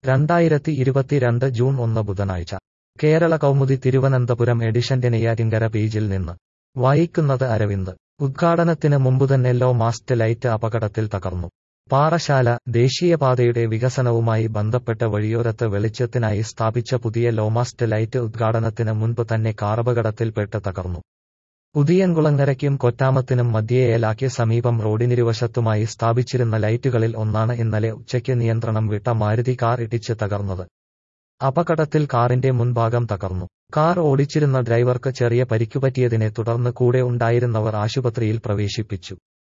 രണ്ടായിരത്തി ഇരുപത്തിരണ്ട് ജൂൺ ഒന്ന് ബുധനാഴ്ച കേരള കൗമുദി തിരുവനന്തപുരം എഡിഷന്റെ നെയ്യാറ്റിൻകര പേജിൽ നിന്ന് വായിക്കുന്നത് അരവിന്ദ് ഉദ്ഘാടനത്തിന് മുമ്പുതന്നെ ലോ മാസ്റ്റ് ലൈറ്റ് അപകടത്തിൽ തകർന്നു പാറശാല ദേശീയപാതയുടെ വികസനവുമായി ബന്ധപ്പെട്ട് വഴിയോരത്ത് വെളിച്ചത്തിനായി സ്ഥാപിച്ച പുതിയ ലോമാസ്റ്റ് ലൈറ്റ് ഉദ്ഘാടനത്തിന് മുൻപ് തന്നെ കാറപകടത്തിൽപ്പെട്ട് തകർന്നു പുതിയൻകുളങ്ങരയ്ക്കും കൊറ്റാമത്തിനും മധ്യേയേലാക്ക് സമീപം റോഡിനിരുവശത്തുമായി സ്ഥാപിച്ചിരുന്ന ലൈറ്റുകളിൽ ഒന്നാണ് ഇന്നലെ ഉച്ചയ്ക്ക് നിയന്ത്രണം വിട്ട മാരുതി കാർ ഇടിച്ച് തകർന്നത് അപകടത്തിൽ കാറിന്റെ മുൻഭാഗം തകർന്നു കാർ ഓടിച്ചിരുന്ന ഡ്രൈവർക്ക് ചെറിയ പരിക്കുപറ്റിയതിനെ തുടർന്ന് കൂടെ ഉണ്ടായിരുന്നവർ ആശുപത്രിയിൽ പ്രവേശിപ്പിച്ചു